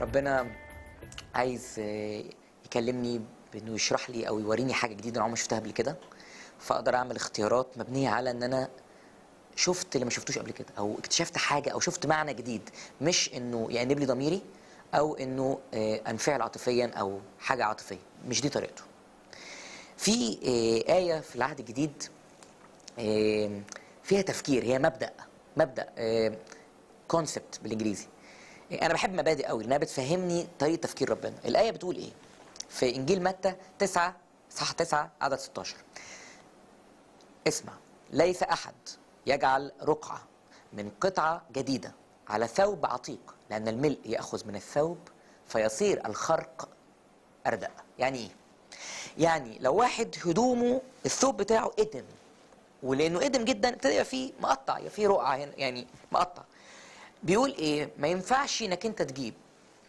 ربنا عايز آه، يكلمني بانه يشرح لي او يوريني حاجه جديده انا عمري ما شفتها قبل كده فاقدر اعمل اختيارات مبنيه على ان انا شفت اللي ما شفتوش قبل كده او اكتشفت حاجه او شفت معنى جديد مش انه يأنب لي ضميري او انه آه، انفعل عاطفيا او حاجه عاطفيه مش دي طريقته في آه، آية في العهد الجديد آه، فيها تفكير هي مبدأ مبدأ كونسبت بالانجليزي آه، انا بحب مبادئ قوي لانها بتفهمني طريقه تفكير ربنا الايه بتقول ايه في انجيل متى 9 صح 9 عدد 16 اسمع ليس احد يجعل رقعه من قطعه جديده على ثوب عتيق لان الملء ياخذ من الثوب فيصير الخرق اردأ يعني ايه يعني لو واحد هدومه الثوب بتاعه ادم ولانه ادم جدا ابتدى يبقى فيه مقطع يبقى فيه رقعه هنا يعني مقطع بيقول ايه ما ينفعش انك انت تجيب